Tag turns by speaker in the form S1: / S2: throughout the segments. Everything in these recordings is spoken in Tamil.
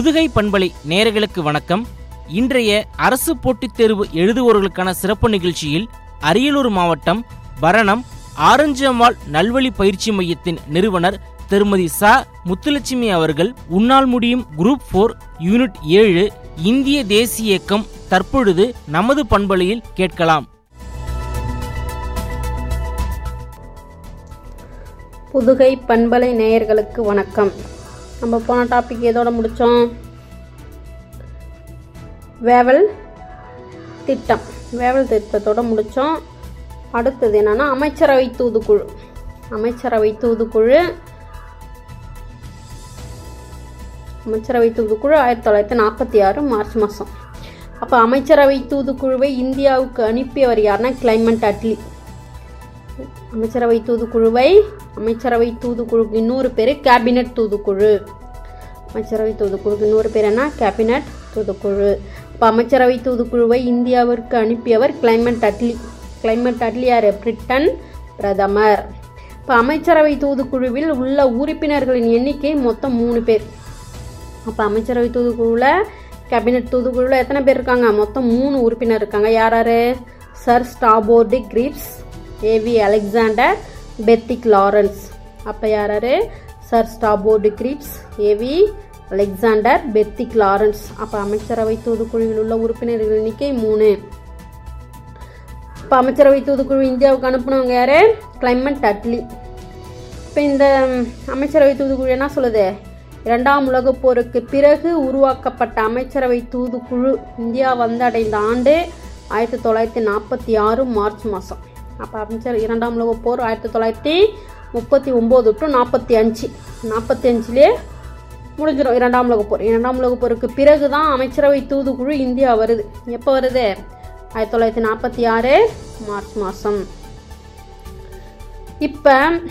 S1: புதுகை பண்பலை நேயர்களுக்கு வணக்கம் இன்றைய அரசு போட்டித் தேர்வு எழுதுவோர்களுக்கான சிறப்பு நிகழ்ச்சியில் அரியலூர் மாவட்டம் பரணம் ஆரஞ்சு அம்மாள் நல்வழி பயிற்சி மையத்தின் நிறுவனர் திருமதி ச முத்துலட்சுமி அவர்கள் உன்னால் முடியும் குரூப் ஃபோர் யூனிட் ஏழு இந்திய தேசிய இயக்கம் தற்பொழுது நமது பண்பலையில் கேட்கலாம்
S2: புதுகை பண்பலை நேயர்களுக்கு வணக்கம் நம்ம போன டாபிக் எதோட முடித்தோம் வேவல் திட்டம் வேவல் திட்டத்தோட முடித்தோம் அடுத்தது என்னன்னா அமைச்சரவை தூதுக்குழு அமைச்சரவை தூதுக்குழு அமைச்சரவை தூதுக்குழு ஆயிரத்தி தொள்ளாயிரத்தி நாற்பத்தி ஆறு மார்ச் மாதம் அப்போ அமைச்சரவை தூதுக்குழுவை இந்தியாவுக்கு அனுப்பியவர் யாருன்னா கிளைமண்ட் அட்லி அமைச்சரவை தூதுக்குழுவை அமைச்சரவை தூதுக்குழுக்கு இன்னொரு பேர் கேபினட் தூதுக்குழு அமைச்சரவை தூதுக்குழுக்கு இன்னொரு பேர் என்ன கேபினட் தூதுக்குழு இப்போ அமைச்சரவை தூதுக்குழுவை இந்தியாவிற்கு அனுப்பியவர் கிளைமண்ட் அட்லி கிளைமண்ட் அட்லி யார் பிரிட்டன் பிரதமர் இப்போ அமைச்சரவை தூதுக்குழுவில் உள்ள உறுப்பினர்களின் எண்ணிக்கை மொத்தம் மூணு பேர் அப்போ அமைச்சரவை தூதுக்குழுவில் கேபினட் தூதுக்குழுவில் எத்தனை பேர் இருக்காங்க மொத்தம் மூணு உறுப்பினர் இருக்காங்க யார் யார் sir Stafford Cripps A V Alexander Pethick Lawrence அப்போ யார் யார் sir Stafford Cripps A V Alexander Pethick Lawrence அப்போ அமைச்சரவை தூதுக்குழுவில் உள்ள உறுப்பினர்கள் எண்ணிக்கை மூணு இப்போ அமைச்சரவை தூதுக்குழு இந்தியாவுக்கு அனுப்புனவங்க யார் கிளைமண்ட் அட்லி இப்போ இந்த ம், அமைச்சரவை தூதுக்குழு என்ன சொல்லுது இரண்டாம் உலகப் போருக்கு பிறகு உருவாக்கப்பட்ட அமைச்சரவை தூதுக்குழு இந்தியா வந்தடைந்த ஆண்டு ஆயிரத்தி தொள்ளாயிரத்தி நாற்பத்தி ஆறு மார்ச் மாதம் அப்போ அமைச்சர் இரண்டாம் உலகப் போர் ஆயிரத்தி தொள்ளாயிரத்தி முப்பத்தி ஒம்பது டு நாற்பத்தி அஞ்சு நாற்பத்தி அஞ்சுலேயே முடிஞ்சிடும் இரண்டாம் உலகப் போர் இரண்டாம் உலகப் போருக்கு பிறகு தான் அமைச்சரவை தூதுக்குழு இந்தியா வருது எப்போ வருது ஆயிரத்தி தொள்ளாயிரத்தி நாற்பத்தி ஆறு மார்ச் மாதம் இப்போ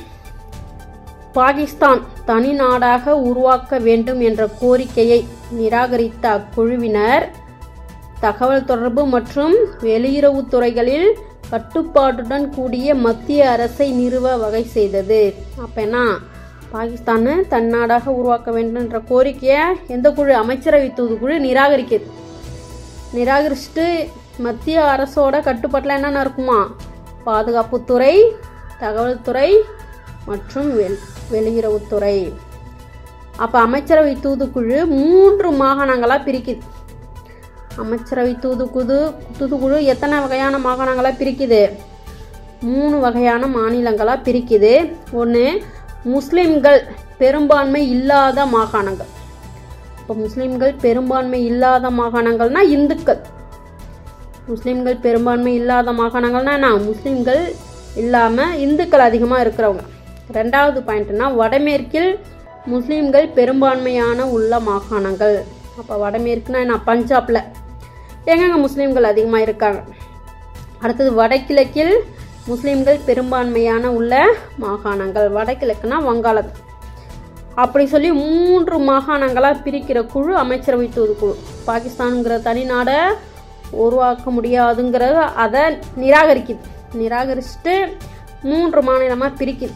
S2: பாகிஸ்தான் தனி நாடாக உருவாக்க வேண்டும் என்ற கோரிக்கையை நிராகரித்த அக்குழுவினர் தகவல் தொடர்பு மற்றும் வெளியுறவுத் துறைகளில் கட்டுப்பாட்டுடன் கூடிய மத்திய அரசை நிறுவ வகை செய்தது அப்போ என்ன பாகிஸ்தான் தன்னாடாக உருவாக்க வேண்டும் என்ற கோரிக்கையை எந்த குழு அமைச்சரவை தூதுக்குழு நிராகரிக்குது நிராகரிச்சுட்டு மத்திய அரசோட கட்டுப்பாட்டில் என்னென்ன இருக்குமா பாதுகாப்புத்துறை தகவல் துறை மற்றும் வெள் வெளியுறவுத்துறை அப்போ அமைச்சரவை தூதுக்குழு மூன்று மாகாணங்களாக பிரிக்குது அமைச்சரவை தூதுக்குழு தூதுக்குழு எத்தனை வகையான மாகாணங்களாக பிரிக்குது மூணு வகையான மாநிலங்களாக பிரிக்குது ஒன்று முஸ்லிம்கள் பெரும்பான்மை இல்லாத மாகாணங்கள் இப்போ முஸ்லிம்கள் பெரும்பான்மை இல்லாத மாகாணங்கள்னா இந்துக்கள் முஸ்லிம்கள் பெரும்பான்மை இல்லாத மாகாணங்கள்னா என்ன முஸ்லிம்கள் இல்லாமல் இந்துக்கள் அதிகமாக இருக்கிறவங்க ரெண்டாவது பாயிண்ட்னா வடமேற்கில் முஸ்லிம்கள் பெரும்பான்மையான உள்ள மாகாணங்கள் அப்போ வடமேற்குனா என்ன பஞ்சாப்ல எங்கெங்க முஸ்லிம்கள் அதிகமாக இருக்காங்க அடுத்தது வடகிழக்கில் முஸ்லிம்கள் பெரும்பான்மையான உள்ள மாகாணங்கள் வடகிழக்குனா வங்காளம் அப்படி சொல்லி மூன்று மாகாணங்களாக பிரிக்கிற குழு அமைச்சரவை தூதுக்குழு பாகிஸ்தானுங்கிற தனி நாடை உருவாக்க முடியாதுங்கிறத அதை நிராகரிக்குது நிராகரிச்சுட்டு மூன்று மாநிலமாக பிரிக்குது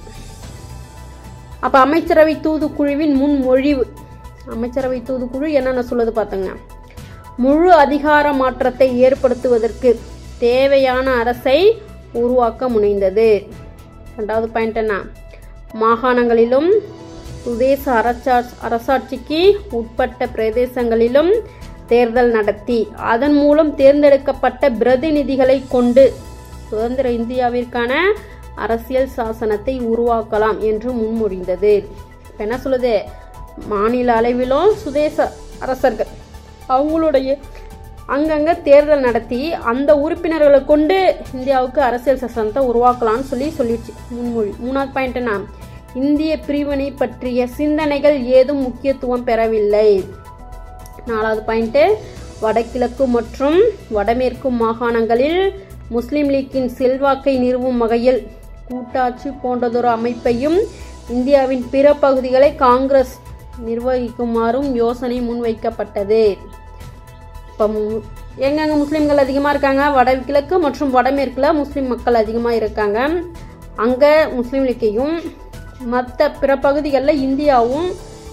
S2: அப்போ அமைச்சரவை தூதுக்குழுவின் முன்மொழிவு அமைச்சரவை தூதுக்குழு என்னென்ன சொல்லுது பார்த்துங்க முழு அதிகார மாற்றத்தை ஏற்படுத்துவதற்கு தேவையான அரசை உருவாக்க முனைந்தது ரெண்டாவது பாயிண்ட் என்ன மாகாணங்களிலும் சுதேச அரசா அரசாட்சிக்கு உட்பட்ட பிரதேசங்களிலும் தேர்தல் நடத்தி அதன் மூலம் தேர்ந்தெடுக்கப்பட்ட பிரதிநிதிகளை கொண்டு சுதந்திர இந்தியாவிற்கான அரசியல் சாசனத்தை உருவாக்கலாம் என்று முன்மொழிந்தது இப்போ என்ன சொல்லுது மாநில அளவிலும் சுதேச அரசர்கள் அவங்களுடைய அங்கங்கே தேர்தல் நடத்தி அந்த உறுப்பினர்களை கொண்டு இந்தியாவுக்கு அரசியல் சாசனத்தை உருவாக்கலாம்னு சொல்லி சொல்லிடுச்சு முன்மொழி மூணாவது பாயிண்ட் என்ன இந்திய பிரிவினை பற்றிய சிந்தனைகள் ஏதும் முக்கியத்துவம் பெறவில்லை நாலாவது பாயிண்ட்டு வடகிழக்கு மற்றும் வடமேற்கு மாகாணங்களில் முஸ்லிம் லீக்கின் செல்வாக்கை நிறுவும் வகையில் கூட்டாட்சி போன்றதொரு அமைப்பையும் இந்தியாவின் பிற பகுதிகளை காங்கிரஸ் நிர்வகிக்குமாறும் யோசனை முன்வைக்கப்பட்டது இப்போ மு- எங்கெங்க முஸ்லீம்கள் அதிகமாக இருக்காங்க வடகிழக்கு மற்றும் வடமேற்கில் முஸ்லீம் மக்கள் அதிகமாக இருக்காங்க அங்கே முஸ்லீம் லீக்கையும் மற்ற பிற பகுதிகளில் இந்தியாவும்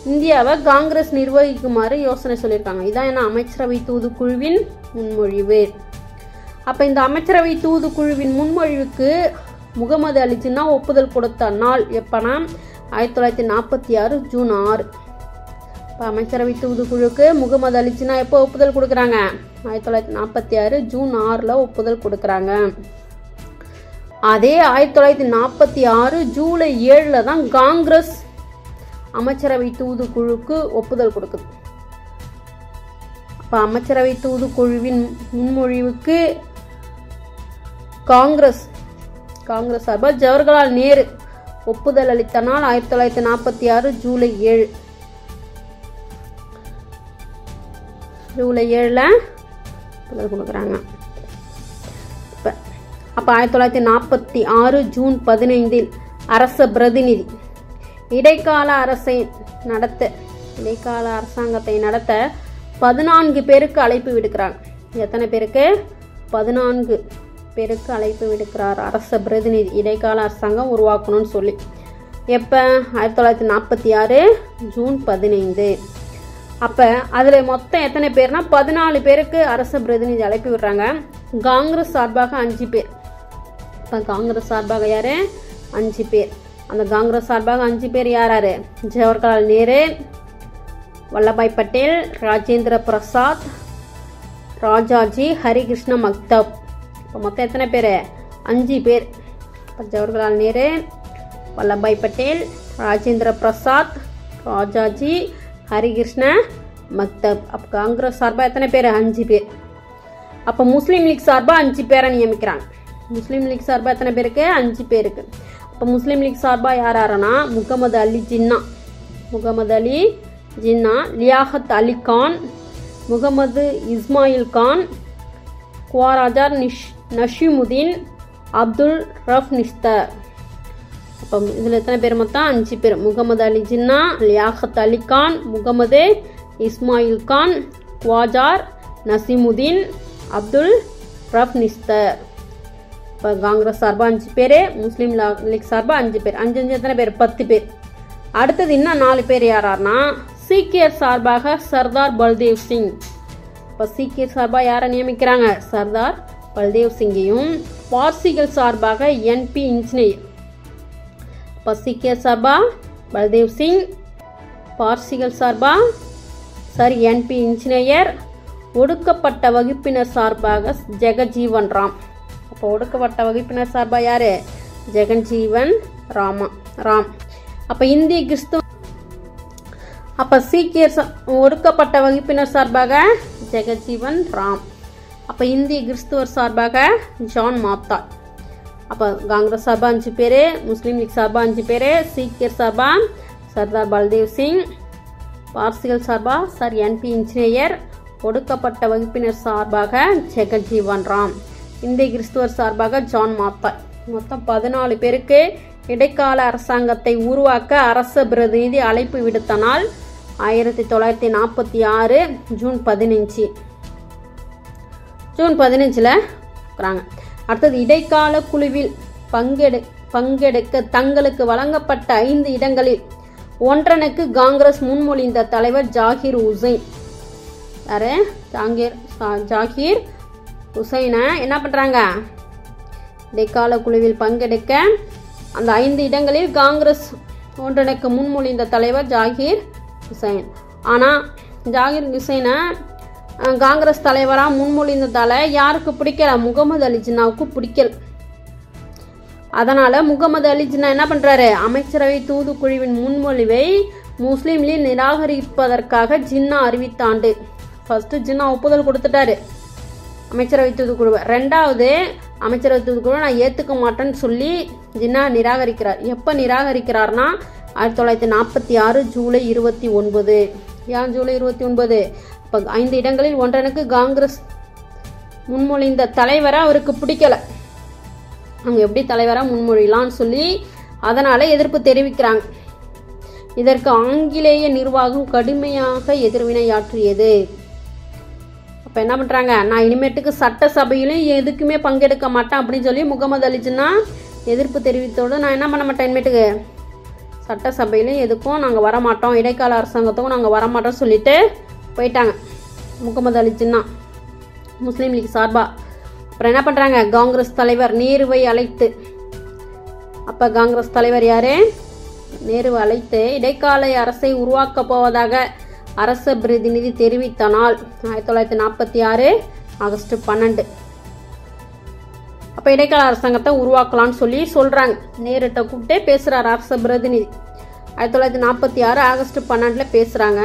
S2: இந்தியாவை காங்கிரஸ் நிர்வகிக்குமாறு யோசனை சொல்லியிருக்காங்க இதான் என்ன அமைச்சரவை தூதுக்குழுவின் முன்மொழிவு அப்போ இந்த அமைச்சரவை தூதுக்குழுவின் முன்மொழிவுக்கு முகமது அலி ஜின்னா ஒப்புதல் கொடுத்த நாள் எப்போனா ஆயிரத்தி தொள்ளாயிரத்தி நாற்பத்தி ஆறு ஜூன் ஆறு இப்போ அமைச்சரவை தூதுக்குழுக்கு முகமது அலி ஜின்னா எப்போ ஒப்புதல் கொடுக்குறாங்க ஆயிரத்தி தொள்ளாயிரத்தி நாற்பத்தி ஆறு ஜூன் ஆறில் ஒப்புதல் கொடுக்குறாங்க அதே ஆயிரத்தி தொள்ளாயிரத்தி நாற்பத்தி ஆறு ஜூலை ஏழில் தான் காங்கிரஸ் அமைச்சரவை தூதுக்குழுக்கு ஒப்புதல் கொடுக்குது அப்போ அமைச்சரவை தூதுக்குழுவின் முன்மொழிவுக்கு காங்கிரஸ் காங்கிரஸ் சார்பாக ஜவஹர்லால் நேரு ஒப்புதல் அளித்த நாள் ஆயிரத்தி தொள்ளாயிரத்தி நாற்பத்தி ஆறு ஜூலை ஏழு ஜூலை ஏழில் ஒப்புதல் கொடுக்குறாங்க இப்போ அப்போ ஆயிரத்தி தொள்ளாயிரத்தி நாற்பத்தி ஆறு ஜூன் பதினைந்தில் அரச பிரதிநிதி இடைக்கால அரசை நடத்த இடைக்கால அரசாங்கத்தை நடத்த பதினான்கு பேருக்கு அழைப்பு விடுக்கிறாங்க எத்தனை பேருக்கு பதினான்கு பேருக்கு அழைப்பு விடுக்கிறார் அரச பிரதிநிதி இடைக்கால அரசாங்கம் உருவாக்கணும்னு சொல்லி எப்போ ஆயிரத்தி தொள்ளாயிரத்தி நாற்பத்தி ஆறு ஜூன் பதினைந்து அப்போ அதில் மொத்தம் எத்தனை பேர்னா பதினாலு பேருக்கு அரச பிரதிநிதி அழைப்பு விடுறாங்க காங்கிரஸ் சார்பாக அஞ்சு பேர் இப்போ காங்கிரஸ் சார்பாக யார் அஞ்சு பேர் அந்த காங்கிரஸ் சார்பாக அஞ்சு பேர் யார் யார் ஜவஹர்லால் நேரு வல்லபாய் பட்டேல் ராஜேந்திர பிரசாத் ராஜாஜி ஹரிகிருஷ்ண மக்தப் இப்போ மொத்தம் எத்தனை பேர் அஞ்சு பேர் இப்போ ஜவஹர்லால் நேரு வல்லபாய் பட்டேல் ராஜேந்திர பிரசாத் ராஜாஜி ஹரிகிருஷ்ண மக்தப் அப்போ காங்கிரஸ் சார்பாக எத்தனை பேர் அஞ்சு பேர் அப்போ முஸ்லீம் லீக் சார்பாக அஞ்சு பேரை நியமிக்கிறாங்க முஸ்லீம் லீக் சார்பாக எத்தனை பேருக்கு அஞ்சு பேருக்கு அப்போ முஸ்லீம் லீக் சார்பாக யார் யாருன்னா முகமது அலி ஜின்னா முகமது அலி ஜின்னா லியாகத் அலி கான் முகமது இஸ்மாயில் கான் குவாராஜார் நிஷ் நஷீமுதீன் அப்துல் ரஃப் நிஸ்தர் அப்போ இதில் எத்தனை பேர் மொத்தம் அஞ்சு பேர் முகமது அலி ஜின்னா லியாகத் அலி கான் முகமது இஸ்மாயில் கான் குவாஜார் நசீமுதீன் அப்துல் ரஃப் நிஸ்தர் இப்போ காங்கிரஸ் சார்பாக அஞ்சு பேர் முஸ்லீம் லா- லீக் சார்பாக அஞ்சு பேர் அஞ்சு அஞ்சு எத்தனை பேர் பத்து பேர் அடுத்தது இன்னும் நாலு பேர் யாரார்னா சீக்கியர் சார்பாக சர்தார் பல்தேவ் சிங் இப்போ சீக்கியர் சார்பாக யாரை நியமிக்கிறாங்க சர்தார் பல்தேவ் சிங்கையும் பார்சிகள் சார்பாக என்பி இன்ஜினியர் இப்போ சீக்கியர் சார்பா பல்தேவ் சிங் பார்சிகள் சார்பா சர் என்பி இன்ஜினியர் ஒடுக்கப்பட்ட வகுப்பினர் சார்பாக ஜெகஜீவன் ராம் அப்போ ஒடுக்கப்பட்ட வகுப்பினர் சார்பாக யார் ஜெகன்ஜீவன் ராமா ராம் அப்போ இந்திய கிறிஸ்துவ அப்போ சீக்கியர் சா- ஒடுக்கப்பட்ட வகுப்பினர் சார்பாக ஜெகஜீவன் ராம் அப்போ இந்திய கிறிஸ்துவர் சார்பாக ஜான் மாத்தா அப்போ காங்கிரஸ் சார்பாக அஞ்சு பேர் முஸ்லீம் லீக் சார்பாக அஞ்சு பேர் சீக்கியர் சார்பாக சர்தார் பல்தேவ் சிங் பார்சிகள் சார்பாக சர் என்பி இன்ஜினியர் ஒடுக்கப்பட்ட வகுப்பினர் சார்பாக ஜெகஜீவன் ராம் இந்திய கிறிஸ்துவர் சார்பாக ஜான் மாத்தா மொத்தம் பதினாலு பேருக்கு இடைக்கால அரசாங்கத்தை உருவாக்க அரச பிரதிநிதி அழைப்பு விடுத்த நாள் ஆயிரத்தி தொள்ளாயிரத்தி நாற்பத்தி ஆறு ஜூன் பதினஞ்சு ஜூன் பதினஞ்சில் இருக்கிறாங்க அடுத்தது இடைக்கால குழுவில் பங்கெடு பங்கெடுக்க தங்களுக்கு வழங்கப்பட்ட ஐந்து இடங்களில் ஒன்றனுக்கு காங்கிரஸ் முன்மொழிந்த தலைவர் ஜாகிர் உசைன் யாரு ஜாங்கீர் சா- ஜாகிர் உசைனை என்ன பண்ணுறாங்க இடைக்கால குழுவில் பங்கெடுக்க அந்த ஐந்து இடங்களில் காங்கிரஸ் ஒன்றனுக்கு முன்மொழிந்த தலைவர் ஜாகிர் ஹுசைன் ஆனால் ஜாகிர் ஹுசைனை அஹ், காங்கிரஸ் தலைவராக முன்மொழிந்ததால யாருக்கு பிடிக்கல முகமது அலி ஜின்னாவுக்கு பிடிக்கல அதனால் முகமது அலி ஜின்னா என்ன பண்ணுறாரு அமைச்சரவை தூதுக்குழுவின் முன்மொழிவை முஸ்லீம் லீக் நிராகரிப்பதற்காக ஜின்னா அறிவித்த ஆண்டு ஃபர்ஸ்ட் ஜின்னா ஒப்புதல் கொடுத்துட்டாரு அமைச்சரவை தூதுக்குழுவை ரெண்டாவது அமைச்சரவை தூதுக்குழு நான் ஏற்றுக்க மாட்டேன்னு சொல்லி ஜின்னா நிராகரிக்கிறார் எப்போ நிராகரிக்கிறார்னா ஆயிரத்தி தொள்ளாயிரத்தி நாற்பத்தி ஆறு ஜூலை இருபத்தி ஒன்பது ஏன் ஜூலை இருபத்தி ஒன்பது இப்போ ஐந்து இடங்களில் ஒன்றனுக்கு காங்கிரஸ் முன்மொழிந்த தலைவரை அவருக்கு பிடிக்கல அவங்க எப்படி தலைவராக முன்மொழியலாம்னு சொல்லி அதனால் எதிர்ப்பு தெரிவிக்கிறாங்க இதற்கு ஆங்கிலேய நிர்வாகம் கடுமையாக எதிர்வினையாற்றியது அப்போ என்ன பண்ணுறாங்க நான் இனிமேட்டுக்கு சட்டசபையிலும் எதுக்குமே பங்கெடுக்க மாட்டேன் அப்படின்னு சொல்லி முகமது அலி ஜின்னா எதிர்ப்பு தெரிவித்தோடு நான் என்ன பண்ண மாட்டேன் இனிமேட்டுக்கு சட்டசபையிலும் எதுக்கும் நாங்கள் வரமாட்டோம் இடைக்கால அரசாங்கத்துக்கும் நாங்கள் வரமாட்டோம் சொல்லிட்டு போயிட்டாங்க முகமது அலி ஜின்னா முஸ்லீம் லீக் சார்பா அப்புறம் என்ன பண்ணுறாங்க காங்கிரஸ் தலைவர் நேருவை அழைத்து அப்போ காங்கிரஸ் தலைவர் யாரு நேருவை அழைத்து இடைக்கால அரசை உருவாக்கப் போவதாக அரச பிரதிநிதி தெரிவித்த நாள் ஆயிரத்தி தொள்ளாயிரத்தி நாற்பத்தி ஆறு ஆகஸ்ட் பன்னெண்டு அப்போ இடைக்கால அரசாங்கத்தை உருவாக்கலாம்னு சொல்லி சொல்கிறாங்க நேருட்ட கூப்பிட்டு பேசுகிறார் அரச பிரதிநிதி ஆயிரத்தி தொள்ளாயிரத்தி நாற்பத்தி ஆறு ஆகஸ்ட் பன்னெண்டில் பேசுகிறாங்க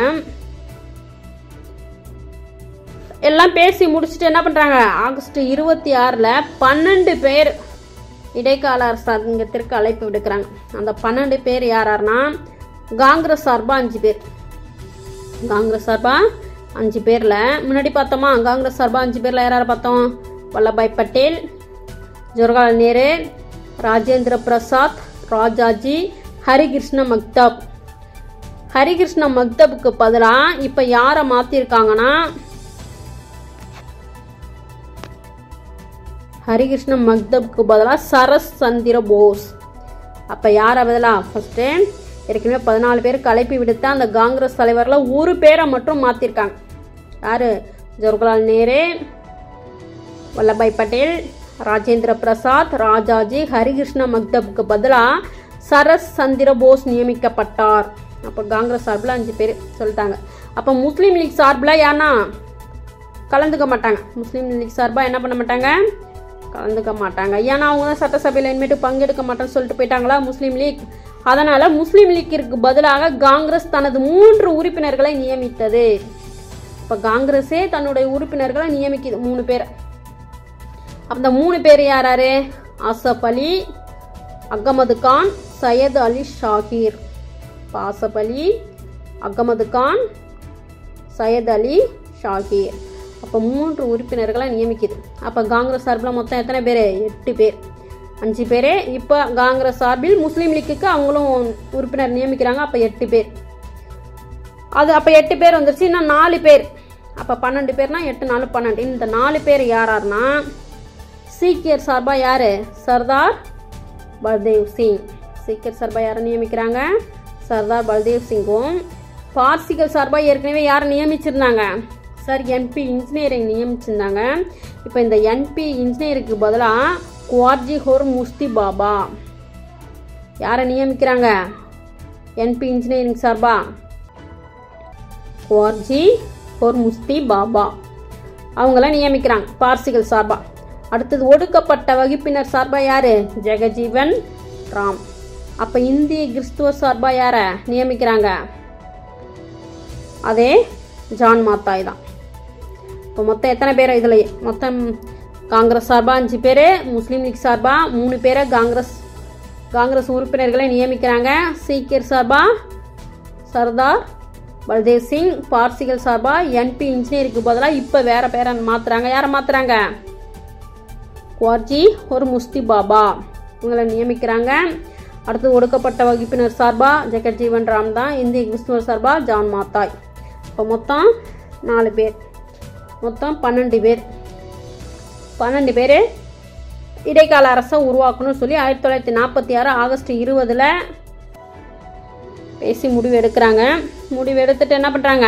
S2: எல்லாம் பேசி முடிச்சுட்டு என்ன பண்ணுறாங்க ஆகஸ்ட் இருபத்தி ஆறில் பன்னெண்டு பேர் இடைக்கால அரசாங்கத்திற்கு அழைப்பு விடுக்கிறாங்க அந்த பன்னெண்டு பேர் யார் யாருன்னா காங்கிரஸ் சார்பாக அஞ்சு பேர் காங்கிரஸ் சார்பாக அஞ்சு பேரில் முன்னாடி பார்த்தோமா காங்கிரஸ் சார்பாக அஞ்சு பேரில் யார் யார் பார்த்தோம் வல்லபாய் பட்டேல் ஜவஹர்லால் நேரு ராஜேந்திர பிரசாத் ராஜாஜி ஹரிகிருஷ்ண மக்தாப் ஹரிகிருஷ்ண மக்தபுக்கு பதிலாக இப்போ யாரை மாற்றிருக்காங்கன்னா ஹரிகிருஷ்ண மக்தப்க்கு பதிலாக சரஸ் சந்திர போஸ் அப்போ யாரை பதிலாக ஃபஸ்ட்டு ஏற்கனவே பதினாலு பேருக்கு அழைப்பு விடுத்த அந்த காங்கிரஸ் தலைவரில் ஒரு பேரை மட்டும் மாற்றிருக்காங்க யார் ஜவஹர்லால் நேரு வல்லபாய் பட்டேல் ராஜேந்திர பிரசாத் ராஜாஜி ஹரிகிருஷ்ண மக்தப்க்கு பதிலாக சரஸ் சந்திர போஸ் நியமிக்கப்பட்டார் அப்போ காங்கிரஸ் சார்பில் அஞ்சு பேர் சொல்லிட்டாங்க அப்போ முஸ்லீம் லீக் சார்பில் யாருன்னா கலந்துக்க மாட்டாங்க முஸ்லீம் லீக் சார்பாக என்ன பண்ண மாட்டாங்க கலந்துக்க மாட்டாங்க ஏன்னா அவங்க தான் சட்டசபையில் இனிமேட்டு பங்கெடுக்க மாட்டேன்னு சொல்லிட்டு போயிட்டாங்களா முஸ்லீம் லீக் அதனால் முஸ்லீம் லீக்கிற்கு பதிலாக காங்கிரஸ் தனது மூன்று உறுப்பினர்களை நியமித்தது இப்போ காங்கிரஸே தன்னுடைய உறுப்பினர்களை நியமிக்குது மூணு பேர் அந்த மூணு பேர் யார் யாரு ஆசப் அலி அகமது கான் சையத் அலி ஷாகீர் இப்போ ஆசப் அலி அகமது கான் சையத் அலி ஷாகீர் அப்போ மூன்று உறுப்பினர்களை நியமிக்குது அப்போ காங்கிரஸ் சார்பில் மொத்தம் எத்தனை பேர் எட்டு பேர் அஞ்சு பேர் இப்போ காங்கிரஸ் சார்பில் முஸ்லீம் லீக்குக்கு அவங்களும் உறுப்பினர் நியமிக்கிறாங்க அப்போ எட்டு பேர் அது அப்போ எட்டு பேர் வந்துருச்சு இன்னும் நாலு பேர் அப்போ பன்னெண்டு பேர்னா எட்டு நாலு பன்னெண்டு இந்த நாலு பேர் யாராருன்னா சீக்கியர் சார்பாக யார் சர்தார் பல்தேவ் சிங் சீக்கியர் சார்பாக யாரை நியமிக்கிறாங்க சர்தார் பல்தேவ் சிங்கும் பார்சிகள் சார்பாக ஏற்கனவே யாரை நியமிச்சிருந்தாங்க சார் என்பி இன்ஜினியரிங் நியமிச்சிருந்தாங்க இப்போ இந்த என்பி இன்ஜினியருக்கு பதிலாக குவார்ஜி ஹோர் முஸ்தி பாபா யாரை நியமிக்கிறாங்க என்பி இன்ஜினியரிங் சார்பா குவார்ஜி ஹோர் முஸ்தி பாபா அவங்கள நியமிக்கிறாங்க பார்சிகள் சார்பா அடுத்தது ஒடுக்கப்பட்ட வகுப்பினர் சார்பா யாரு ஜெகஜீவன் ராம் அப்போ இந்திய கிறிஸ்துவ சார்பா யாரை நியமிக்கிறாங்க அதே ஜான் மாத்தாய் தான் இப்போ மொத்தம் எத்தனை பேர் இதில் மொத்தம் காங்கிரஸ் சார்பாக அஞ்சு பேர் முஸ்லீம் லீக் சார்பாக மூணு பேரை காங்கிரஸ் காங்கிரஸ் உறுப்பினர்களை நியமிக்கிறாங்க சீக்கியர் சார்பாக சர்தார் பல்தேவ் சிங் பார்சிகள் சார்பாக என்பி இன்ஜினியருக்கு பதிலாக இப்போ வேற பேரை மாற்றுறாங்க யாரை மாற்றுறாங்க குவார்ஜி ஒரு முஸ்தி பாபா இவங்களை நியமிக்கிறாங்க அடுத்து ஒடுக்கப்பட்ட வகுப்பினர் சார்பாக ஜெகஜீவன் ராம் தான் இந்திய கிறிஸ்துவர் சார்பாக ஜான் மாத்தாய் இப்போ மொத்தம் நாலு பேர் மொத்தம் பன்னெண்டு பேர் பன்னெண்டு பேர் இடைக்கால அரசை உருவாக்கணும்னு சொல்லி ஆயிரத்தி தொள்ளாயிரத்தி நாற்பத்தி ஆறு ஆகஸ்ட் இருபதில் பேசி முடிவு எடுக்கிறாங்க முடிவு எடுத்துட்டு என்ன பண்ணுறாங்க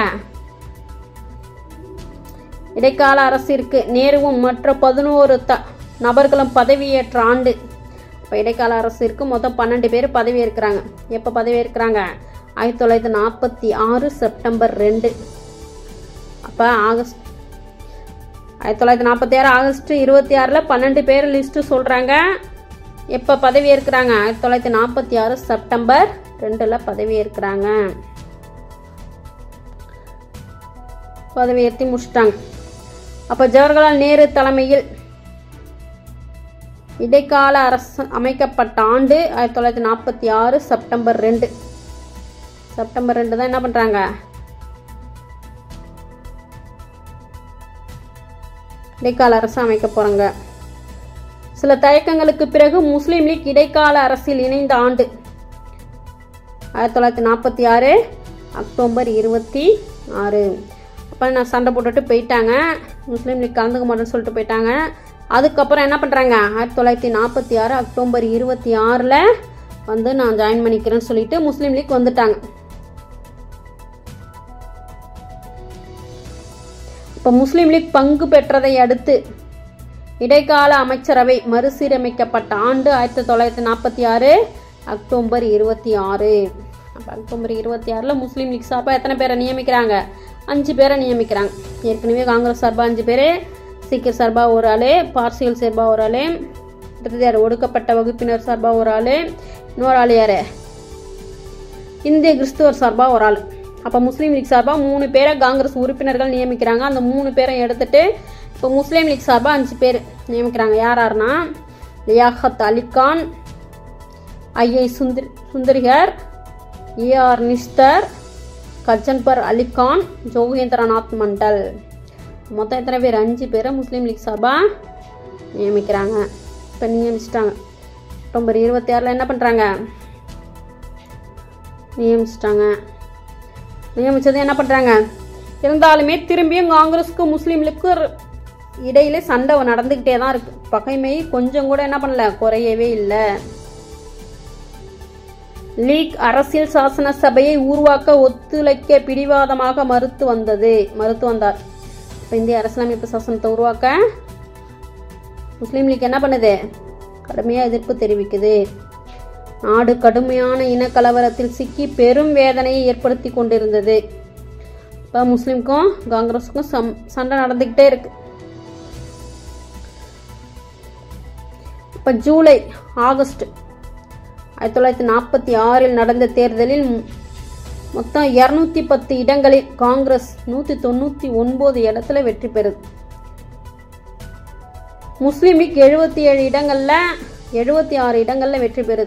S2: இடைக்கால அரசிற்கு நேருவும் மற்ற பதினோரு த நபர்களும் பதவியேற்ற ஆண்டு இப்போ இடைக்கால அரசிற்கு மொத்தம் பன்னெண்டு பேர் பதவி ஏற்கிறாங்க எப்போ பதவி ஏற்கிறாங்க ஆயிரத்தி தொள்ளாயிரத்தி நாற்பத்தி ஆறு செப்டம்பர் ரெண்டு அப்போ ஆகஸ்ட் ஆயிரத்தி தொள்ளாயிரத்தி நாற்பத்தி ஆறு ஆகஸ்ட் இருபத்தி ஆறில் பன்னெண்டு பேர் லிஸ்ட்டு சொல்கிறாங்க எப்போ பதவி ஏற்கிறாங்க ஆயிரத்தி தொள்ளாயிரத்தி நாற்பத்தி ஆறு செப்டம்பர் ரெண்டில் பதவி ஏற்கிறாங்க பதவி ஏற்றி முடிச்சிட்டாங்க அப்போ ஜவஹர்லால் நேரு தலைமையில் இடைக்கால அரசு அமைக்கப்பட்ட ஆண்டு ஆயிரத்தி தொள்ளாயிரத்தி நாற்பத்தி ஆறு செப்டம்பர் ரெண்டு செப்டம்பர் ரெண்டு தான் என்ன பண்ணுறாங்க இடைக்கால அரசு அமைக்க போகிறாங்க சில தயக்கங்களுக்கு பிறகு முஸ்லீம் லீக் இடைக்கால அரசில் இணைந்த ஆண்டு ஆயிரத்தி தொள்ளாயிரத்தி நாற்பத்தி ஆறு அக்டோபர் இருபத்தி ஆறு அப்போ நான் சண்டை போட்டுட்டு போயிட்டாங்க முஸ்லீம் லீக் கலந்துக்க மாட்டேன்னு சொல்லிட்டு போயிட்டாங்க அதுக்கப்புறம் என்ன பண்ணுறாங்க ஆயிரத்தி தொள்ளாயிரத்தி நாற்பத்தி ஆறு அக்டோபர் இருபத்தி ஆறில் வந்து நான் ஜாயின் பண்ணிக்கிறேன்னு சொல்லிட்டு முஸ்லீம் லீக் வந்துட்டாங்க இப்போ முஸ்லீம் லீக் பங்கு பெற்றதை அடுத்து இடைக்கால அமைச்சரவை மறுசீரமைக்கப்பட்ட ஆண்டு ஆயிரத்தி தொள்ளாயிரத்தி நாற்பத்தி ஆறு அக்டோபர் இருபத்தி ஆறு அப்போ அக்டோபர் இருபத்தி ஆறில் முஸ்லீம் லீக் சார்பாக எத்தனை பேரை நியமிக்கிறாங்க அஞ்சு பேரை நியமிக்கிறாங்க ஏற்கனவே காங்கிரஸ் சார்பாக அஞ்சு பேர் சீக்கியர் சார்பாக ஒரு ஆள் பார்சியல் சார்பாக ஒரு ஆள் அடுத்தது யார் ஒடுக்கப்பட்ட வகுப்பினர் சார்பாக ஒரு ஆள் இன்னொரு ஆள் யார் இந்திய கிறிஸ்துவர் சார்பாக ஒரு ஆள் அப்போ முஸ்லீம் லீக் சார்பாக மூணு பேரை காங்கிரஸ் உறுப்பினர்கள் நியமிக்கிறாங்க அந்த மூணு பேரை எடுத்துட்டு இப்போ முஸ்லீம் லீக் சார்பாக அஞ்சு பேர் நியமிக்கிறாங்க யார் யாருன்னா லியாகத் அலிகான் ஐஐ சுந்தர் சுந்தரிகர் ஏஆர் நிஸ்தர் கஜன்பர் அலிகான் ஜோகேந்திரநாத் மண்டல் மொத்தம் எத்தனை பேர் அஞ்சு பேரை முஸ்லீம் லீக் சார்பாக நியமிக்கிறாங்க இப்போ நியமிச்சிட்டாங்க அக்டோபர் இருபத்தி ஆறில் என்ன பண்ணுறாங்க நியமிச்சிட்டாங்க நியமிச்சது என்ன பண்ணுறாங்க இருந்தாலுமே திரும்பியும் காங்கிரஸுக்கு முஸ்லீம்களுக்கு இடையில சண்டை நடந்துக்கிட்டே தான் இருக்கு பகைமை கொஞ்சம் கூட என்ன பண்ணல குறையவே இல்லை லீக் அரசியல் சாசன சபையை உருவாக்க ஒத்துழைக்க பிடிவாதமாக மறுத்து வந்தது மறுத்து வந்தார் இப்போ இந்திய அரசியலமைப்பு சாசனத்தை உருவாக்க முஸ்லீம் லீக் என்ன பண்ணுது கடுமையாக எதிர்ப்பு தெரிவிக்குது நாடு கடுமையான இனக்கலவரத்தில் சிக்கி பெரும் வேதனையை ஏற்படுத்தி கொண்டிருந்தது இப்போ முஸ்லீம்க்கும் காங்கிரஸுக்கும் சம் சண்டை நடந்துக்கிட்டே இருக்கு இப்போ ஜூலை ஆகஸ்ட் ஆயிரத்தி தொள்ளாயிரத்தி நாற்பத்தி ஆறில் நடந்த தேர்தலில் மொ- மொத்தம் இரநூத்தி பத்து இடங்களில் காங்கிரஸ் நூற்றி தொண்ணூற்றி ஒன்பது இடத்துல வெற்றி பெறுது முஸ்லீம் லீக் எழுபத்தி ஏழு இடங்களில் எழுபத்தி ஆறு இடங்களில் வெற்றி பெறுது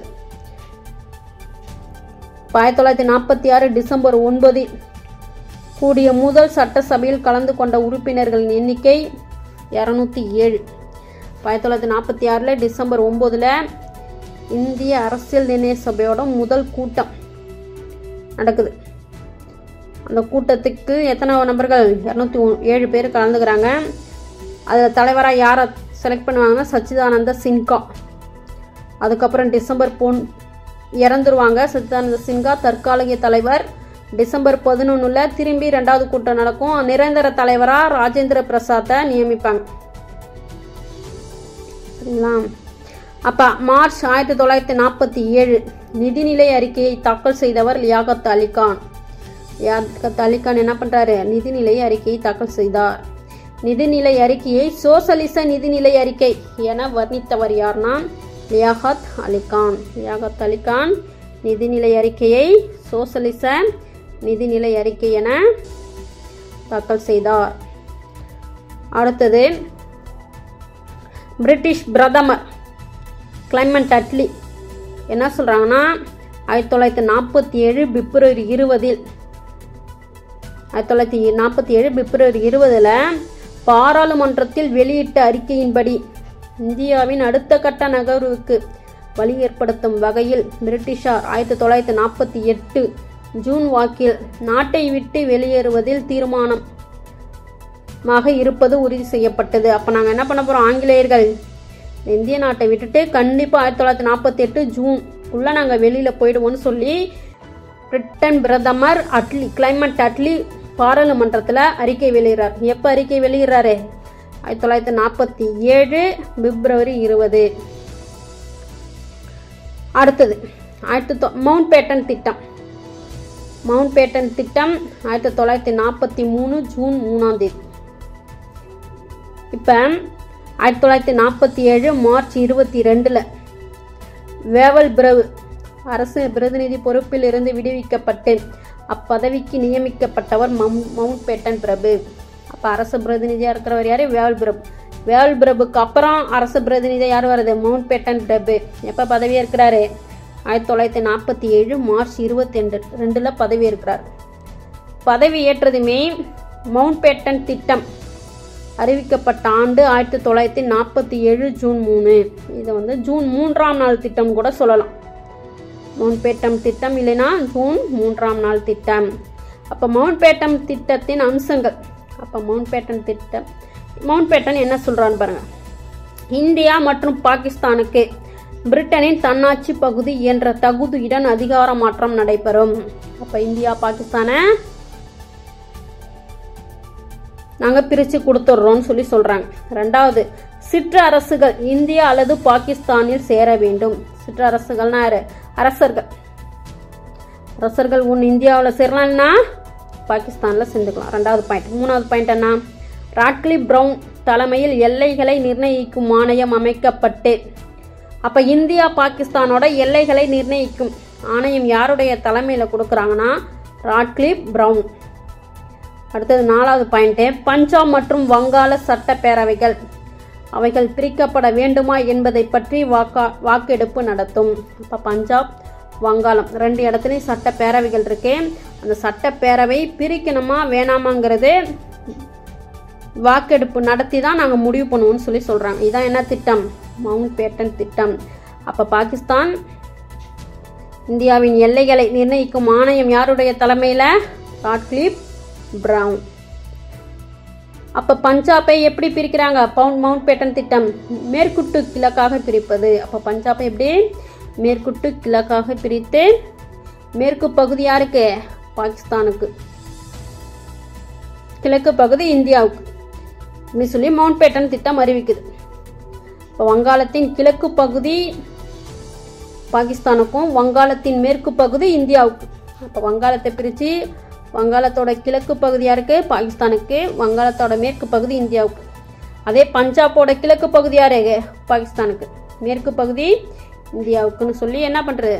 S2: இப்ப ஆயிரத்தி தொள்ளாயிரத்தி நாற்பத்தி ஆறு டிசம்பர் ஒன்பதில் கூடிய முதல் சட்டசபையில் கலந்து கொண்ட உறுப்பினர்களின் எண்ணிக்கை இரநூத்தி ஏழு ஆயிரத்தி தொள்ளாயிரத்தி நாற்பத்தி ஆறில் டிசம்பர் ஒம்போதில் இந்திய அரசியல் நிர்ணய சபையோட முதல் கூட்டம் நடக்குது அந்த கூட்டத்துக்கு எத்தனை நபர்கள் இரநூத்தி ஏழு பேர் கலந்துக்கிறாங்க அதில் தலைவராக யாரை செலக்ட் பண்ணுவாங்கன்னா சச்சிதானந்த சின்கா அதுக்கப்புறம் டிசம்பர் பொன் இறந்துருவாங்க சச்சிதானந்த சின்ஹா தற்காலிக தலைவர் டிசம்பர் பதினொன்றில் திரும்பி ரெண்டாவது கூட்டம் நடக்கும் நிரந்தர தலைவராக ராஜேந்திர பிரசாத்தை நியமிப்பாங்க சரிங்களா அப்போ மார்ச் ஆயிரத்தி தொள்ளாயிரத்தி நாற்பத்தி ஏழு நிதிநிலை அறிக்கையை தாக்கல் செய்தவர் லியாகத் அலிகான் லியாகத் அலிகான் என்ன பண்ணுறாரு நிதிநிலை அறிக்கையை தாக்கல் செய்தார் நிதிநிலை அறிக்கையை சோசலிச நிதிநிலை அறிக்கை என வர்ணித்தவர் யார்னா லியாகத் அலிகான் லியாகத் அலிகான் நிதிநிலை அறிக்கையை சோசலிச நிதிநிலை அறிக்கை என தாக்கல் செய்தார் அடுத்தது பிரிட்டிஷ் பிரதமர் கிளைமண்ட் அட்லி என்ன சொல்கிறாங்கன்னா ஆயிரத்தி தொள்ளாயிரத்தி நாற்பத்தி ஏழு பிப்ரவரி இருபதில் ஆயிரத்தி தொள்ளாயிரத்தி நாற்பத்தி ஏழு பிப்ரவரி இருபதில் பாராளுமன்றத்தில் வெளியிட்ட அறிக்கையின்படி இந்தியாவின் அடுத்த கட்ட நகர்வுக்கு வழி ஏற்படுத்தும் வகையில் பிரிட்டிஷார் ஆயிரத்தி தொள்ளாயிரத்தி நாற்பத்தி எட்டு ஜூன் வாக்கில் நாட்டை விட்டு வெளியேறுவதில் தீர்மானம் மாக இருப்பது உறுதி செய்யப்பட்டது அப்போ நாங்கள் என்ன பண்ண போகிறோம் ஆங்கிலேயர்கள் இந்த இந்திய நாட்டை விட்டுட்டு கண்டிப்பாக ஆயிரத்தி தொள்ளாயிரத்தி நாற்பத்தி எட்டு ஜூன் உள்ள நாங்கள் வெளியில் போயிடுவோம்னு சொல்லி பிரிட்டன் பிரதமர் அட்லி கிளைமட் அட்லி பாராளுமன்றத்தில் அறிக்கை வெளியிடுறார் எப்போ அறிக்கை வெளியிடுறாரு ஆயிரத்தி தொள்ளாயிரத்தி நாற்பத்தி ஏழு பிப்ரவரி இருபது அடுத்தது ஆயிரத்தி தொ மவுண்ட் பேட்டன் திட்டம் மவுண்ட் பேட்டன் திட்டம் ஆயிரத்தி தொள்ளாயிரத்தி நாற்பத்தி மூணு ஜூன் மூணாம் தேதி இப்போ ஆயிரத்தி தொள்ளாயிரத்தி நாற்பத்தி ஏழு மார்ச் இருபத்தி ரெண்டில் வேவல் பிரபு அரசு பிரதிநிதி பொறுப்பில் இருந்து விடுவிக்கப்பட்டு அப்பதவிக்கு நியமிக்கப்பட்டவர் மம் மவுண்ட் பேட்டன் பிரபு அப்போ அரசு பிரதிநிதியாக இருக்கிறவர் யார் வேவல் பிரபு வேவல் பிரபுக்கு அப்புறம் அரசு பிரதிநிதியாக யார் வருது மவுண்ட் பேட்டன் பிரபு எப்போ பதவியாக இருக்கிறாரு ஆயிரத்தி தொள்ளாயிரத்தி நாற்பத்தி ஏழு மார்ச் இருபத்தி ரெண்டு ரெண்டில் பதவி இருக்கிறார் பதவி ஏற்றதுமே மவுண்ட் பேட்டன் திட்டம் அறிவிக்கப்பட்ட ஆண்டு ஆயிரத்தி தொள்ளாயிரத்தி நாற்பத்தி ஏழு ஜூன் மூணு இதை வந்து ஜூன் மூன்றாம் நாள் திட்டம் கூட சொல்லலாம் மவுண்ட் பேட்டம் திட்டம் இல்லைன்னா ஜூன் மூன்றாம் நாள் திட்டம் அப்போ மவுண்ட் பேட்டம் திட்டத்தின் அம்சங்கள் அப்போ மவுண்ட் பேட்டன் திட்டம் மவுண்ட் பேட்டன் என்ன சொல்கிறான்னு பாருங்க இந்தியா மற்றும் பாகிஸ்தானுக்கு பிரிட்டனின் தன்னாட்சி பகுதி என்ற தகுதியுடன் அதிகார மாற்றம் நடைபெறும் அப்ப இந்தியா பாகிஸ்தானை நாங்க பிரிச்சு கொடுத்துட்றோம்னு சொல்லி சொல்றாங்க ரெண்டாவது சிற்றரசுகள் இந்தியா அல்லது பாகிஸ்தானில் சேர வேண்டும் சிற்றரசுகள்னா யாரு அரசர்கள் அரசர்கள் ஒன்று இந்தியாவில் சேரலாம்னா பாகிஸ்தானில் சேர்ந்துக்கலாம் ரெண்டாவது பாயிண்ட் மூணாவது பாயிண்ட் என்ன ராட்க்ளிப் ப்ரவுன் தலைமையில் எல்லைகளை நிர்ணயிக்கும் ஆணையம் அமைக்கப்பட்டு அப்போ இந்தியா பாகிஸ்தானோட எல்லைகளை நிர்ணயிக்கும் ஆணையம் யாருடைய தலைமையில் கொடுக்குறாங்கன்னா ராட்க்ளிப் ப்ரவுன் அடுத்தது நாலாவது பாயிண்ட்டு பஞ்சாப் மற்றும் வங்காள சட்டப்பேரவைகள் அவைகள் பிரிக்கப்பட வேண்டுமா என்பதை பற்றி வாக்கா வாக்கெடுப்பு நடத்தும் இப்போ பஞ்சாப் வங்காளம் ரெண்டு இடத்துலையும் சட்டப்பேரவைகள் இருக்கு அந்த சட்டப்பேரவை பிரிக்கணுமா வேணாமாங்கிறது வாக்கெடுப்பு நடத்தி தான் நாங்கள் முடிவு பண்ணுவோம்னு சொல்லி சொல்கிறாங்க இதான் என்ன திட்டம் மவுண்ட் பேட்டன் திட்டம் அப்போ பாகிஸ்தான் இந்தியாவின் எல்லைகளை நிர்ணயிக்கும் ஆணையம் யாருடைய தலைமையில் ராட்க்ளிப் பிரவுன் அப்போ பஞ்சாபை எப்படி பிரிக்கிறாங்க பவுண்ட் மவுண்ட் பேட்டன் திட்டம் மேற்குட்டு கிழக்காக பிரிப்பது அப்போ பஞ்சாபை எப்படி மேற்குட்டு கிழக்காக பிரித்து மேற்கு பகுதி யாருக்கு பாகிஸ்தானுக்கு கிழக்கு பகுதி இந்தியாவுக்கு இப்படி சொல்லி மவுண்ட் பேட்டன் திட்டம் அறிவிக்குது இப்போ வங்காளத்தின் கிழக்கு பகுதி பாகிஸ்தானுக்கும் வங்காளத்தின் மேற்கு பகுதி இந்தியாவுக்கும் அப்போ வங்காளத்தை பிரித்து வங்காளத்தோட கிழக்கு பகுதி யாருக்கு பாகிஸ்தானுக்கு வங்காளத்தோட மேற்கு பகுதி இந்தியாவுக்கு அதே பஞ்சாபோட கிழக்கு பகுதி யாரு பாகிஸ்தானுக்கு மேற்கு பகுதி இந்தியாவுக்குன்னு சொல்லி என்ன பண்ணுறது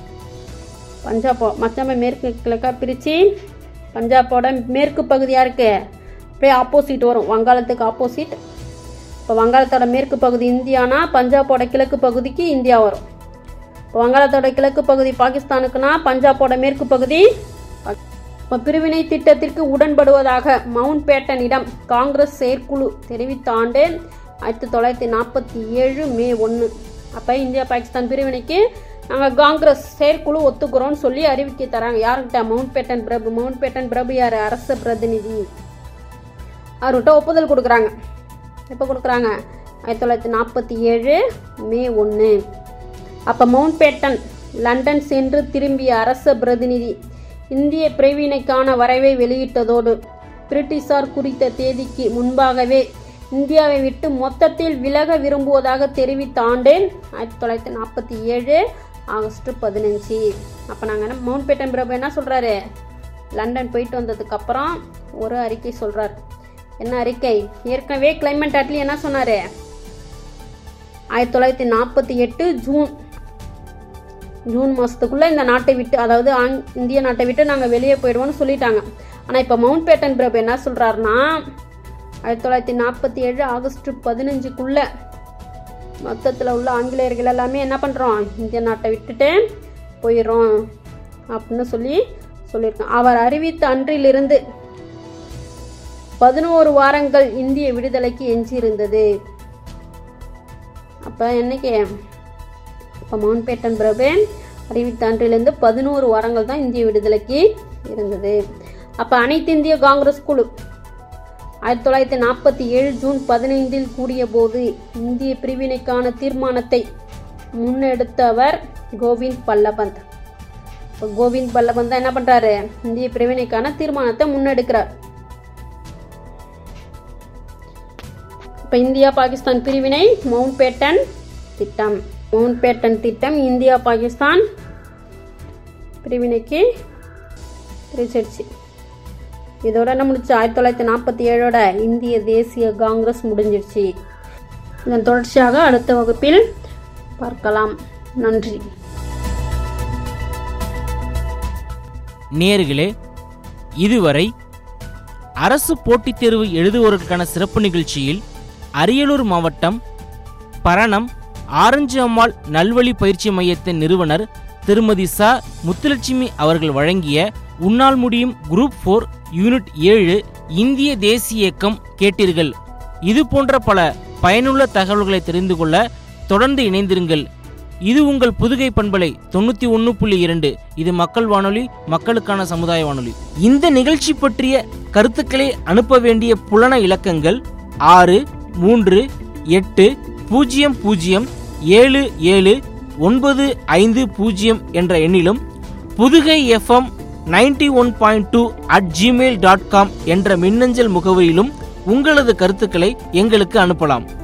S2: பஞ்சாபோ மச்சமே மேற்கு கிழக்காக பிரித்து பஞ்சாபோட மேற்கு பகுதி யாருக்கு அப்படியே ஆப்போசிட் வரும் வங்காளத்துக்கு ஆப்போசிட் இப்போ வங்காளத்தோட மேற்கு பகுதி இந்தியானா பஞ்சாபோட கிழக்கு பகுதிக்கு இந்தியா வரும் இப்போ வங்காளத்தோட கிழக்கு பகுதி பாகிஸ்தானுக்குனா பஞ்சாபோட மேற்கு பகுதி இப்போ பிரிவினை திட்டத்திற்கு உடன்படுவதாக மவுண்ட் பேட்டனிடம் காங்கிரஸ் செயற்குழு தெரிவித்த ஆண்டு ஆயிரத்தி தொள்ளாயிரத்தி நாற்பத்தி ஏழு மே ஒன்று அப்போ இந்தியா பாகிஸ்தான் பிரிவினைக்கு நாங்கள் காங்கிரஸ் செயற்குழு ஒத்துக்கிறோம்னு சொல்லி அறிவிக்கை தராங்க யாருக்கிட்ட மவுண்ட் பேட்டன் பிரபு மவுண்ட் பேட்டன் பிரபு யார் அரச பிரதிநிதி அவர்கிட்ட ஒப்புதல் கொடுக்குறாங்க எப்போ கொடுக்குறாங்க ஆயிரத்தி தொள்ளாயிரத்தி நாற்பத்தி ஏழு மே ஒன்று அப்போ மவுண்ட் பேட்டன் லண்டன் சென்று திரும்பிய அரச பிரதிநிதி இந்திய பிரிவினைக்கான வரைவை வெளியிட்டதோடு பிரிட்டிஷார் குறித்த தேதிக்கு முன்பாகவே இந்தியாவை விட்டு மொத்தத்தில் விலக விரும்புவதாக தெரிவித்த ஆண்டு ஆயிரத்தி தொள்ளாயிரத்தி நாற்பத்தி ஏழு ஆகஸ்ட் பதினஞ்சு அப்போ நாங்கள் என்ன மவுண்ட் பேட்டன் பிரபு என்ன சொல்கிறாரு லண்டன் போயிட்டு வந்ததுக்கப்புறம் ஒரு அறிக்கை சொல்கிறார் என்ன அறிக்கை ஏற்கனவே கிளைமேட் அட்லி என்ன சொன்னார் ஆயிரத்தி தொள்ளாயிரத்தி நாற்பத்தி எட்டு ஜூன் ஜூன் மாதத்துக்குள்ளே இந்த நாட்டை விட்டு அதாவது ஆங் இந்திய நாட்டை விட்டு நாங்கள் வெளியே போயிடுவோம்னு சொல்லிட்டாங்க ஆனால் இப்போ மவுண்ட் பேட்டன் பிரபு என்ன சொல்கிறாருன்னா ஆயிரத்தி தொள்ளாயிரத்தி நாற்பத்தி ஏழு ஆகஸ்ட் பதினஞ்சுக்குள்ளே மொத்தத்தில் உள்ள ஆங்கிலேயர்கள் எல்லாமே என்ன பண்ணுறோம் இந்திய நாட்டை விட்டுட்டு போயிடுறோம் அப்படின்னு சொல்லி சொல்லியிருக்கான் அவர் அறிவித்த அன்றிலிருந்து பதினோரு வாரங்கள் இந்திய விடுதலைக்கு எஞ்சி இருந்தது அப்போ என்னைக்கு இப்போ மவுண்ட் பேட்டன் பிரபு அறிவித்த அன்றிலிருந்து பதினோரு வாரங்கள் தான் இந்திய விடுதலைக்கு இருந்தது அப்போ அனைத்து இந்திய காங்கிரஸ் குழு ஆயிரத்தி தொள்ளாயிரத்தி நாற்பத்தி ஏழு ஜூன் பதினைந்தில் கூடிய போது இந்திய பிரிவினைக்கான தீர்மானத்தை முன்னெடுத்தவர் கோவிந்த் பல்லபந்த் இப்போ கோவிந்த் பல்லபந்த் தான் என்ன பண்ணுறாரு இந்திய பிரிவினைக்கான தீர்மானத்தை முன்னெடுக்கிறார் இப்போ இந்தியா பாகிஸ்தான் பிரிவினை மவுண்ட் பேட்டன் திட்டம் மவுண்ட் பேட்டன் திட்டம் இந்தியா பாகிஸ்தான் பிரிவினைக்கு பிரிச்சிருச்சு இதோட என்ன முடிச்சு ஆயிரத்தி தொள்ளாயிரத்தி நாற்பத்தி ஏழோட இந்திய தேசிய காங்கிரஸ் முடிஞ்சிருச்சு இதன் தொடர்ச்சியாக அடுத்த வகுப்பில் பார்க்கலாம் நன்றி
S1: நேர்களே இதுவரை அரசு போட்டித் தேர்வு எழுதுவோருக்கான சிறப்பு நிகழ்ச்சியில் அரியலூர் மாவட்டம் பரணம் ஆரஞ்சு அம்மாள் நல்வழி பயிற்சி மையத்தின் நிறுவனர் திருமதி ச முத்துலட்சுமி அவர்கள் வழங்கிய உன்னால் முடியும் குரூப் ஃபோர் யூனிட் ஏழு இந்திய தேசிய இயக்கம் கேட்டீர்கள் இது போன்ற பல பயனுள்ள தகவல்களை தெரிந்து கொள்ள தொடர்ந்து இணைந்திருங்கள் இது உங்கள் புதுகை பண்பலை தொண்ணூத்தி ஒன்று புள்ளி இரண்டு இது மக்கள் வானொலி மக்களுக்கான சமுதாய வானொலி இந்த நிகழ்ச்சி பற்றிய கருத்துக்களை அனுப்ப வேண்டிய புலன இலக்கங்கள் ஆறு மூன்று எட்டு பூஜ்ஜியம் பூஜ்ஜியம் ஏழு ஏழு ஒன்பது ஐந்து பூஜ்ஜியம் என்ற எண்ணிலும் Pudugai FM ninety one point two at Gmail dot com என்ற மின்னஞ்சல் முகவரியிலும் உங்களது கருத்துக்களை எங்களுக்கு அனுப்பலாம்